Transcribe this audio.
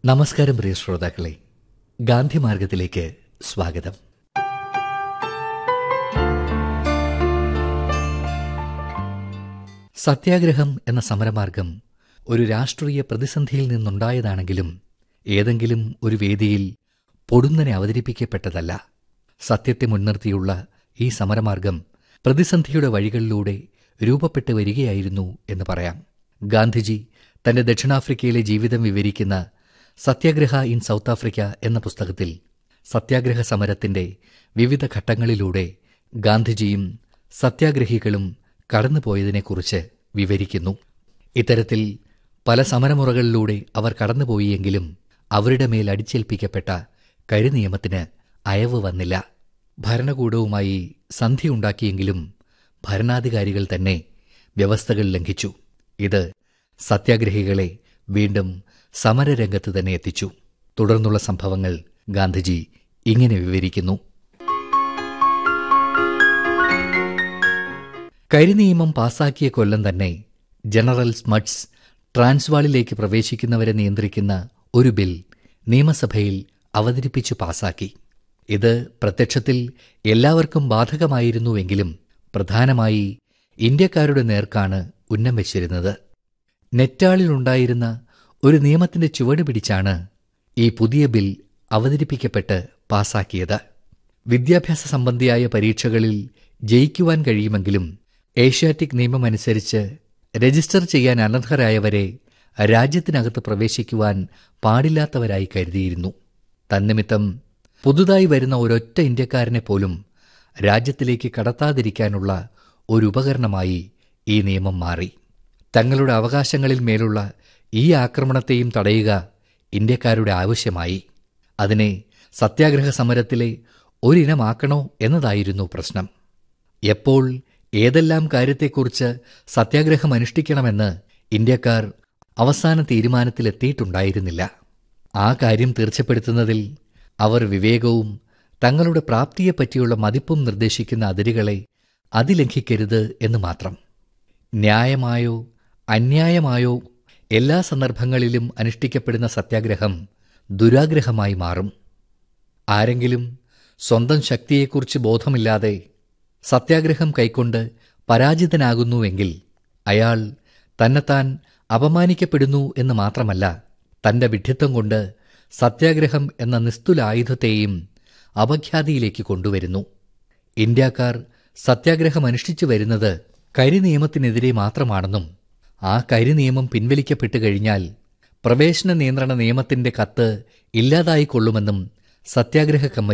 നമസ്കാരം പ്രിയ ശ്രോതാക്കളെ ഗാന്ധി മാർഗത്തിലേക്ക് സ്വാഗതം സത്യാഗ്രഹം എന്ന സമരമാർഗം ഒരു രാഷ്ട്രീയ പ്രതിസന്ധിയിൽ നിന്നുണ്ടായതാണെങ്കിലും ഏതെങ്കിലും ഒരു വേദിയിൽ പൊടുന്നനെ അവതരിപ്പിക്കപ്പെട്ടതല്ല സത്യത്തെ മുൻനിർത്തിയുള്ള ഈ സമരമാർഗം പ്രതിസന്ധിയുടെ വഴികളിലൂടെ രൂപപ്പെട്ടു വരികയായിരുന്നു എന്ന് പറയാം ഗാന്ധിജി തന്റെ ദക്ഷിണാഫ്രിക്കയിലെ ജീവിതം വിവരിക്കുന്ന സത്യാഗ്രഹ ഇൻ സൗത്ത് ആഫ്രിക്ക എന്ന പുസ്തകത്തിൽ സത്യാഗ്രഹ സമരത്തിന്റെ വിവിധ ഘട്ടങ്ങളിലൂടെ ഗാന്ധിജിയും സത്യാഗ്രഹികളും കടന്നുപോയതിനെക്കുറിച്ച് വിവരിക്കുന്നു ഇത്തരത്തിൽ പല സമരമുറകളിലൂടെ അവർ കടന്നുപോയിയെങ്കിലും അവരുടെ മേൽ അടിച്ചേൽപ്പിക്കപ്പെട്ട കരിനിയമത്തിന് അയവ് വന്നില്ല ഭരണകൂടവുമായി സന്ധിയുണ്ടാക്കിയെങ്കിലും ഭരണാധികാരികൾ തന്നെ വ്യവസ്ഥകൾ ലംഘിച്ചു ഇത് സത്യാഗ്രഹികളെ വീണ്ടും സമരരംഗത്ത് തന്നെ എത്തിച്ചു തുടർന്നുള്ള സംഭവങ്ങൾ ഗാന്ധിജി ഇങ്ങനെ വിവരിക്കുന്നു കരിനിയമം പാസാക്കിയ കൊല്ലം തന്നെ ജനറൽ സ്മട്സ് ട്രാൻസ്വാളിലേക്ക് പ്രവേശിക്കുന്നവരെ നിയന്ത്രിക്കുന്ന ഒരു ബിൽ നിയമസഭയിൽ അവതരിപ്പിച്ചു പാസാക്കി ഇത് പ്രത്യക്ഷത്തിൽ എല്ലാവർക്കും ബാധകമായിരുന്നുവെങ്കിലും പ്രധാനമായി ഇന്ത്യക്കാരുടെ നേർക്കാണ് ഉന്നം വച്ചിരുന്നത് നെറ്റാളിലുണ്ടായിരുന്ന ഒരു നിയമത്തിന്റെ ചുവട് പിടിച്ചാണ് ഈ പുതിയ ബിൽ അവതരിപ്പിക്കപ്പെട്ട് പാസാക്കിയത് വിദ്യാഭ്യാസ സംബന്ധിയായ പരീക്ഷകളിൽ ജയിക്കുവാൻ കഴിയുമെങ്കിലും ഏഷ്യാറ്റിക് നിയമമനുസരിച്ച് രജിസ്റ്റർ ചെയ്യാൻ അനർഹരായവരെ രാജ്യത്തിനകത്ത് പ്രവേശിക്കുവാൻ പാടില്ലാത്തവരായി കരുതിയിരുന്നു തന്നിമിത്തം പുതുതായി വരുന്ന ഒരൊറ്റ ഇന്ത്യക്കാരനെ പോലും രാജ്യത്തിലേക്ക് കടത്താതിരിക്കാനുള്ള ഒരു ഉപകരണമായി ഈ നിയമം മാറി തങ്ങളുടെ അവകാശങ്ങളിൽ മേലുള്ള ഈ ആക്രമണത്തെയും തടയുക ഇന്ത്യക്കാരുടെ ആവശ്യമായി അതിനെ സത്യാഗ്രഹ സമരത്തിലെ ഒരിനമാക്കണോ എന്നതായിരുന്നു പ്രശ്നം എപ്പോൾ ഏതെല്ലാം കാര്യത്തെക്കുറിച്ച് സത്യാഗ്രഹം അനുഷ്ഠിക്കണമെന്ന് ഇന്ത്യക്കാർ അവസാന തീരുമാനത്തിലെത്തിയിട്ടുണ്ടായിരുന്നില്ല ആ കാര്യം തീർച്ചപ്പെടുത്തുന്നതിൽ അവർ വിവേകവും തങ്ങളുടെ പ്രാപ്തിയെപ്പറ്റിയുള്ള മതിപ്പും നിർദ്ദേശിക്കുന്ന അതിരുകളെ അതിലംഘിക്കരുത് എന്ന് മാത്രം ന്യായമായോ അന്യായമായോ എല്ലാ സന്ദർഭങ്ങളിലും അനുഷ്ഠിക്കപ്പെടുന്ന സത്യാഗ്രഹം ദുരാഗ്രഹമായി മാറും ആരെങ്കിലും സ്വന്തം ശക്തിയെക്കുറിച്ച് ബോധമില്ലാതെ സത്യാഗ്രഹം കൈക്കൊണ്ട് പരാജിതനാകുന്നുവെങ്കിൽ അയാൾ തന്നെത്താൻ അപമാനിക്കപ്പെടുന്നു എന്ന് മാത്രമല്ല തന്റെ വിഡ്ഢിത്വം കൊണ്ട് സത്യാഗ്രഹം എന്ന നിസ്തുല ആയുധത്തെയും അപഖ്യാതിയിലേക്ക് കൊണ്ടുവരുന്നു ഇന്ത്യക്കാർ സത്യാഗ്രഹം അനുഷ്ഠിച്ചു വരുന്നത് കരിനിയമത്തിനെതിരെ മാത്രമാണെന്നും ആ കരിനിയമം പിൻവലിക്കപ്പെട്ടു കഴിഞ്ഞാൽ പ്രവേശന നിയന്ത്രണ നിയമത്തിന്റെ കത്ത് ഇല്ലാതായിക്കൊള്ളുമെന്നും സത്യാഗ്രഹ കമ്മിറ്റി